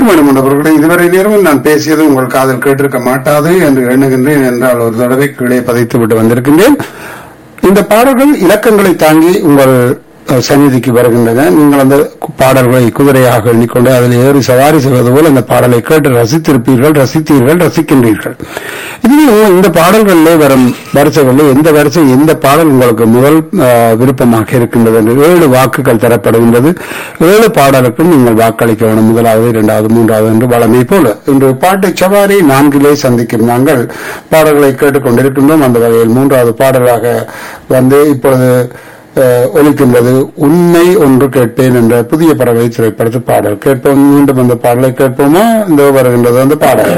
வேண்டும் என்றவர்களே இதுவரை நேரமும் நான் பேசியது உங்கள் காதில் கேட்டிருக்க மாட்டாது என்று எண்ணுகின்றேன் என்றால் ஒரு தடவை கீழே பதித்து விட்டு வந்திருக்கின்றேன் இந்த பாடல்கள் இலக்கங்களை தாங்கி உங்கள் அஹ், சந்நிதிக்கு வருகின்றன நீங்கள் அந்த கு- பாடல்களை குதிரையாக எண்ணிக்கொண்டு அதில் ஏறி சவாரி செய்வது போல் அந்த பாடலை கேட்டு ரசித்திருப்பீர்கள் ரசித்தீர்கள் ரசிக்கின்றீர்கள் இதுவே இந்த பாடல்களிலே வரும் வரிசைகளில் எந்த வரிசை எந்த பாடல் உங்களுக்கு முதல் அஹ், விருப்பமாக இருக்கின்றது என்று ஏழு வாக்குகள் தரப்படுகின்றது ஏழு பாடலுக்கும் நீங்கள் வாக்களிக்க வேண்டும் முதலாவது இரண்டாவது மூன்றாவது என்று வளமை போல இன்று பாட்டை சவாரி நான்கிலே சந்திக்கும் நாங்கள் பாடல்களை கேட்டுக்கொண்டிருக்கின்றோம் அந்த வகையில் மூன்றாவது பாடலாக வந்து இப்பொழுது அஹ், ஒலிக்கின்றது உண்மை ஒன்று கேட்பேன் என்ற புதிய பறவை திரைப்படத்து பாடல் கேட்போம் மீண்டும் அந்த பாடலை கேட்போமா இந்த வருகின்றது அந்த பாடல்